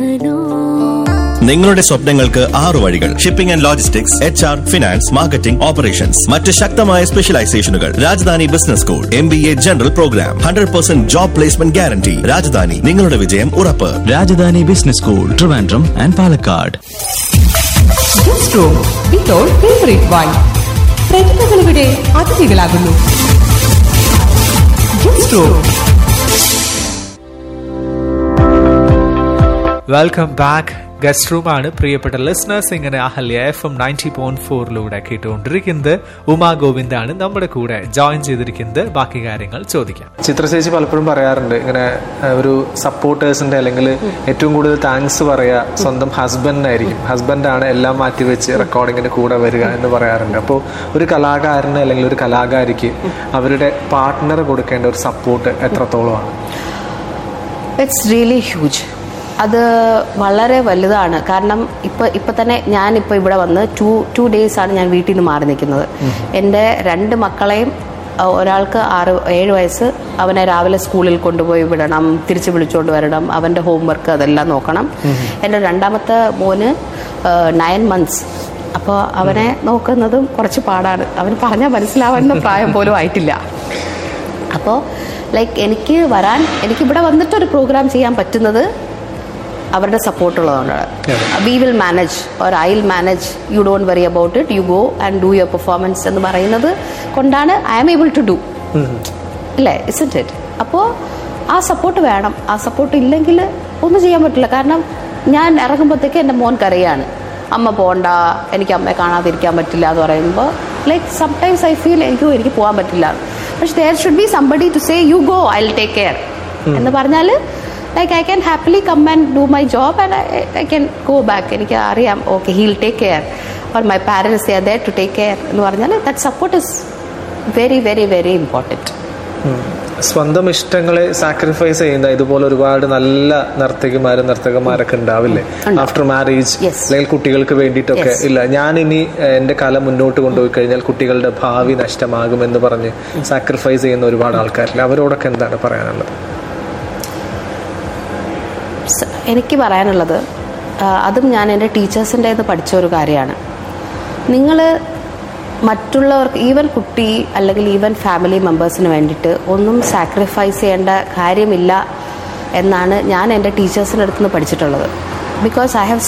ബനോ നിങ്ങളുടെ സ്വപ്നങ്ങൾക്ക് ആറു വഴികൾ shipping and logistics H R finance marketing operations മറ്റ് ശക്തമായ സ്പെഷ്യലൈസേഷനുകൾ Rajadhani business school M B A general programme hundred percent job placement guarantee Rajadhani നിങ്ങളുടെ വിജയം ഉറപ്പ് Rajadhani business school Trivandrum and Palakkad guest room ഇപ്പോൾ ഫേവറേറ്റ് വൈൻ പ്രതിഭകൾ ഇവിടെ അതിഥികളാകുന്നു guest room welcome back guest റൂമാണ് പ്രിയപ്പെട്ട ലിസ്ണേഴ്സ് ഇങ്ങനെ അഹല്യ എഫ് എം നയൻറ്റി പോയിന്റ് ഫോറിലൂടെ കേട്ടുകൊണ്ടിരിക്കുന്നത് ഉമാ ഗോവിന്ദാണ് നമ്മുടെ കൂടെ ജോയിൻ ചെയ്തിരിക്കുന്നത് ബാക്കി കാര്യങ്ങൾ ചോദിക്കാം ചിത്രചേച്ചി പലപ്പോഴും പറയാറുണ്ട് ഇങ്ങനെ ഏഹ്, ഒരു സപ്പോർട്ടേഴ്സിന്റെ അല്ലെങ്കിൽ ഏറ്റവും കൂടുതൽ താങ്ക്സ് പറയാ സ്വന്തം ഹസ്ബൻഡിനായിരിക്കും ഹസ്ബൻഡാണ് എല്ലാം മാറ്റിവെച്ച് റെക്കോർഡിങ്ങിന് കൂടെ വരിക എന്ന് പറയാറുണ്ട് അപ്പോൾ ഒരു കലാകാരന് അല്ലെങ്കിൽ ഒരു കലാകാരിക്ക് അവരുടെ പാർട്ട്ണർ കൊടുക്കേണ്ട ഒരു സപ്പോർട്ട് എത്രത്തോളമാണ് ഇറ്റ്സ് റിയലി ഹ്യൂജ് അത് വളരെ വലുതാണ് കാരണം ഇപ്പൊ ഇപ്പൊ തന്നെ ഞാൻ ഇപ്പൊ ഇവിടെ വന്ന് ടു ടു ഡേയ്സ് ആണ് ഞാൻ വീട്ടിൽ നിന്ന് മാറി നിൽക്കുന്നത് എൻ്റെ രണ്ട് മക്കളെയും അഹ് ഒരാൾക്ക് ആറ് ഏഴ് വയസ്സ് അവനെ രാവിലെ സ്കൂളിൽ കൊണ്ടുപോയി വിടണം തിരിച്ച് വിളിച്ചുകൊണ്ട് വരണം അവൻ്റെ ഹോംവർക്ക് അതെല്ലാം നോക്കണം എൻ്റെ രണ്ടാമത്തെ മോന് നയൻ മന്ത്സ് അപ്പോൾ അവനെ നോക്കുന്നതും കുറച്ച് പാടാണ് അവന് പറഞ്ഞാൽ മനസ്സിലാവുന്ന പ്രായം പോലും ആയിട്ടില്ല അപ്പോൾ ലൈക്ക് എനിക്ക് വരാൻ എനിക്ക് ഇവിടെ വന്നിട്ട് ഒരു പ്രോഗ്രാം ചെയ്യാൻ പറ്റുന്നത് അവരുടെ സപ്പോർട്ട് ഉള്ളതുകൊണ്ടാണ് we will manage or I will manage you don't worry about it you go and do your performance എന്ന് പറയുന്നത് കൊണ്ടാണ് I am able to do ഇല്ലേ ഇസൻറ്റ് ഇറ്റ് അപ്പോൾ ആ സപ്പോർട്ട് വേണം ആ സപ്പോർട്ട് ഇല്ലെങ്കിൽ ഒന്നും ചെയ്യാൻ പറ്റില്ല കാരണം ഞാൻ ഇറങ്ങുമ്പോഴത്തേക്ക് എൻ്റെ മോൻ കരയാണ് അമ്മ പോണ്ട എനിക്ക് അമ്മയെ കാണാതിരിക്കാൻ പറ്റില്ല എന്ന് പറയുമ്പോൾ ലൈക്ക് സംടൈംസ് ഐ ഫീൽ എനിക്ക് എനിക്ക് പോകാൻ പറ്റില്ല പക്ഷെ there should be somebody to say you go I will take care എന്ന് പറഞ്ഞാൽ like I can happily come and do my job and I can go back എനിക്ക് അറിയാം okay he'll take care or my parents they are there to take care എന്ന് പറഞ്ഞാൽ that support is very very very important സ്വന്തം ഇഷ്ടങ്ങളെ sacrifice ചെയ്യുന്ന ഇതുപോലെ ഒരുപാട് നല്ല നർത്തകിമാരും നർത്തകന്മാരൊക്കെ ഉണ്ടാവില്ലേ ആഫ്റ്റർ മാരേജ് Yes. അല്ലെങ്കിൽ കുട്ടികൾക്ക് വേണ്ടിയിട്ടൊക്കെ Yes. ഇല്ല ഞാൻ ഇനി ഏഹ്, എന്റെ കല മുന്നോട്ട് കൊണ്ടുപോയി കഴിഞ്ഞാൽ കുട്ടികളുടെ ഭാവി നഷ്ടമാകുമെന്ന് പറഞ്ഞ് സാക്രിഫൈസ് ചെയ്യുന്ന ഒരുപാട് ആൾക്കാരില്ല അവരോടൊക്കെ എന്താണ് പറയാനുള്ളത് സ- എനിക്ക് പറയാനുള്ളത് ആ, അതും ഞാൻ എൻ്റെ ടീച്ചേഴ്സിൻ്റെ ഇത് പഠിച്ച ഒരു കാര്യമാണ് നിങ്ങൾ മറ്റുള്ളവർക്ക് ഈവൻ കുട്ടി അല്ലെങ്കിൽ ഈവൻ ഫാമിലി മെമ്പേഴ്സിന് വേണ്ടിയിട്ട് ഒന്നും സാക്രിഫൈസ് ചെയ്യേണ്ട കാര്യമില്ല എന്നാണ് ഞാൻ എൻ്റെ ടീച്ചേഴ്സിൻ്റെ അടുത്ത് നിന്ന് പഠിച്ചിട്ടുള്ളത് ബിക്കോസ് ഐ ഹാവ്